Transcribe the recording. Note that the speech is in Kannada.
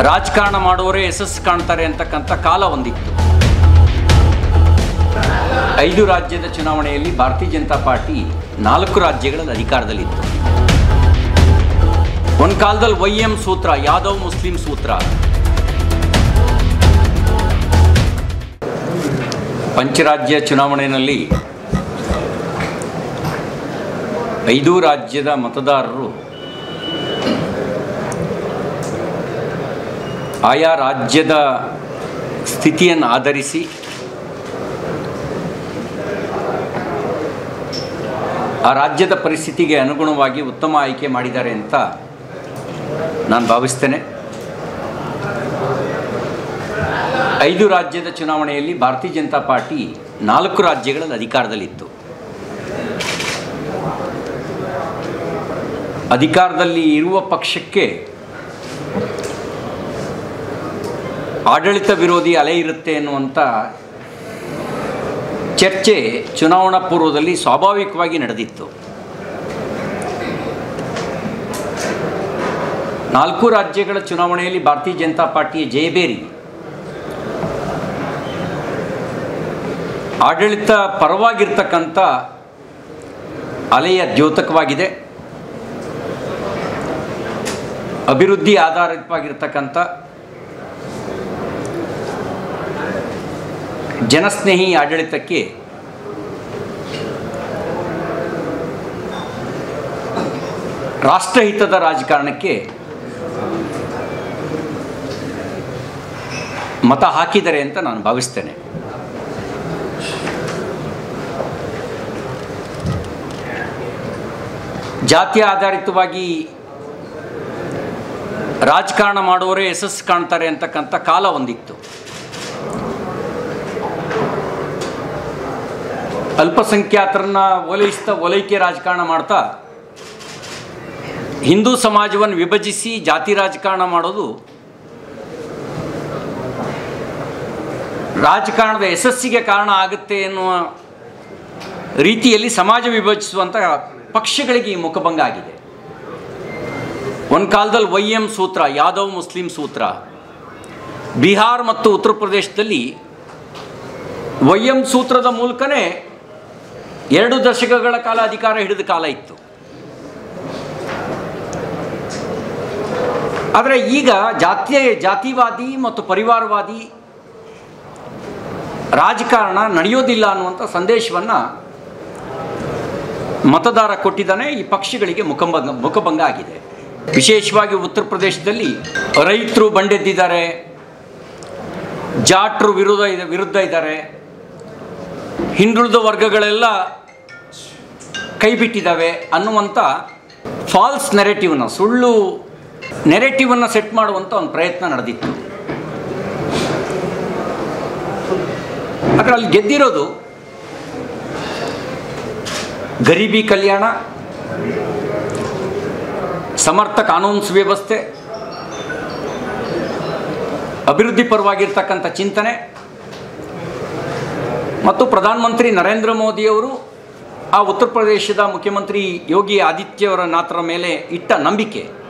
ರಾಜಕಾರಣ ಮಾಡುವವರೇ ಯಶಸ್ಸು ಕಾಣ್ತಾರೆ ಅಂತಕ್ಕಂಥ ಕಾಲ ಒಂದಿತ್ತು ಐದು ರಾಜ್ಯದ ಚುನಾವಣೆಯಲ್ಲಿ ಭಾರತೀಯ ಜನತಾ ಪಾರ್ಟಿ ನಾಲ್ಕು ರಾಜ್ಯಗಳಲ್ಲಿ ಅಧಿಕಾರದಲ್ಲಿತ್ತು ಒಂದು ಕಾಲದಲ್ಲಿ ವೈ ಎಂ ಸೂತ್ರ ಯಾದವ್ ಮುಸ್ಲಿಂ ಸೂತ್ರ ಪಂಚರಾಜ್ಯ ಚುನಾವಣೆಯಲ್ಲಿ ಐದು ರಾಜ್ಯದ ಮತದಾರರು ಆಯಾ ರಾಜ್ಯದ ಸ್ಥಿತಿಯನ್ನು ಆಧರಿಸಿ ಆ ರಾಜ್ಯದ ಪರಿಸ್ಥಿತಿಗೆ ಅನುಗುಣವಾಗಿ ಉತ್ತಮ ಆಯ್ಕೆ ಮಾಡಿದ್ದಾರೆ ಅಂತ ನಾನು ಭಾವಿಸ್ತೇನೆ ಐದು ರಾಜ್ಯದ ಚುನಾವಣೆಯಲ್ಲಿ ಭಾರತೀಯ ಜನತಾ ಪಾರ್ಟಿ ನಾಲ್ಕು ರಾಜ್ಯಗಳಲ್ಲಿ ಅಧಿಕಾರದಲ್ಲಿತ್ತು ಅಧಿಕಾರದಲ್ಲಿ ಇರುವ ಪಕ್ಷಕ್ಕೆ ಆಡಳಿತ ವಿರೋಧಿ ಅಲೆ ಇರುತ್ತೆ ಎನ್ನುವಂಥ ಚರ್ಚೆ ಚುನಾವಣಾ ಪೂರ್ವದಲ್ಲಿ ಸ್ವಾಭಾವಿಕವಾಗಿ ನಡೆದಿತ್ತು ನಾಲ್ಕು ರಾಜ್ಯಗಳ ಚುನಾವಣೆಯಲ್ಲಿ ಭಾರತೀಯ ಜನತಾ ಪಾರ್ಟಿಯ ಜಯಬೇರಿ ಆಡಳಿತ ಪರವಾಗಿರ್ತಕ್ಕಂಥ ಅಲೆಯ ದ್ಯೋತಕವಾಗಿದೆ ಅಭಿವೃದ್ಧಿ ಆಧಾರಿತವಾಗಿರ್ತಕ್ಕಂಥ ಜನಸ್ನೇಹಿ ಆಡಳಿತಕ್ಕೆ ರಾಷ್ಟ್ರಹಿತದ ರಾಜಕಾರಣಕ್ಕೆ ಮತ ಹಾಕಿದ್ದಾರೆ ಅಂತ ನಾನು ಭಾವಿಸ್ತೇನೆ ಜಾತಿ ಆಧಾರಿತವಾಗಿ ರಾಜಕಾರಣ ಮಾಡುವವರೇ ಯಶಸ್ಸು ಕಾಣ್ತಾರೆ ಅಂತಕ್ಕಂಥ ಕಾಲ ಒಂದಿತ್ತು ಅಲ್ಪಸಂಖ್ಯಾತರನ್ನ ಓಲೈಸ್ತಾ ಓಲೈಕೆ ರಾಜಕಾರಣ ಮಾಡ್ತಾ ಹಿಂದೂ ಸಮಾಜವನ್ನು ವಿಭಜಿಸಿ ಜಾತಿ ರಾಜಕಾರಣ ಮಾಡೋದು ರಾಜಕಾರಣದ ಯಶಸ್ಸಿಗೆ ಕಾರಣ ಆಗುತ್ತೆ ಎನ್ನುವ ರೀತಿಯಲ್ಲಿ ಸಮಾಜ ವಿಭಜಿಸುವಂಥ ಪಕ್ಷಗಳಿಗೆ ಈ ಮುಖಭಂಗ ಆಗಿದೆ ಒಂದು ಕಾಲದಲ್ಲಿ ವೈ ಎಂ ಸೂತ್ರ ಯಾದವ್ ಮುಸ್ಲಿಂ ಸೂತ್ರ ಬಿಹಾರ್ ಮತ್ತು ಉತ್ತರ ಪ್ರದೇಶದಲ್ಲಿ ವೈ ಎಂ ಸೂತ್ರದ ಮೂಲಕನೇ ಎರಡು ದಶಕಗಳ ಕಾಲ ಅಧಿಕಾರ ಹಿಡಿದ ಕಾಲ ಇತ್ತು ಆದರೆ ಈಗ ಜಾತಿಯ ಜಾತಿವಾದಿ ಮತ್ತು ಪರಿವಾರವಾದಿ ರಾಜಕಾರಣ ನಡೆಯೋದಿಲ್ಲ ಅನ್ನುವಂಥ ಸಂದೇಶವನ್ನು ಮತದಾರ ಕೊಟ್ಟಿದ್ದಾನೆ ಈ ಪಕ್ಷಗಳಿಗೆ ಮುಖಭಂಗ ಮುಖಭಂಗ ಆಗಿದೆ ವಿಶೇಷವಾಗಿ ಉತ್ತರ ಪ್ರದೇಶದಲ್ಲಿ ರೈತರು ಬಂಡೆದ್ದಿದ್ದಾರೆ ಜಾಟ್ರು ವಿರೋಧ ಇದೆ ವಿರುದ್ಧ ಇದ್ದಾರೆ ಹಿಂದುಳಿದ ವರ್ಗಗಳೆಲ್ಲ ಕೈ ಬಿಟ್ಟಿದ್ದಾವೆ ಅನ್ನುವಂಥ ಫಾಲ್ಸ್ ನೆರೆಟಿವ್ನ ಸುಳ್ಳು ನೆರೆಟಿವನ್ನು ಸೆಟ್ ಮಾಡುವಂಥ ಒಂದು ಪ್ರಯತ್ನ ನಡೆದಿತ್ತು ಆದರೆ ಅಲ್ಲಿ ಗೆದ್ದಿರೋದು ಗರೀಬಿ ಕಲ್ಯಾಣ ಸಮರ್ಥ ಕಾನೂನು ಸುವ್ಯವಸ್ಥೆ ಅಭಿವೃದ್ಧಿ ಪರವಾಗಿರ್ತಕ್ಕಂಥ ಚಿಂತನೆ ಮತ್ತು ಪ್ರಧಾನಮಂತ್ರಿ ನರೇಂದ್ರ ಮೋದಿಯವರು ಆ ಉತ್ತರ ಪ್ರದೇಶದ ಮುಖ್ಯಮಂತ್ರಿ ಯೋಗಿ ಆದಿತ್ಯವರ ನಾಥರ ಮೇಲೆ ಇಟ್ಟ ನಂಬಿಕೆ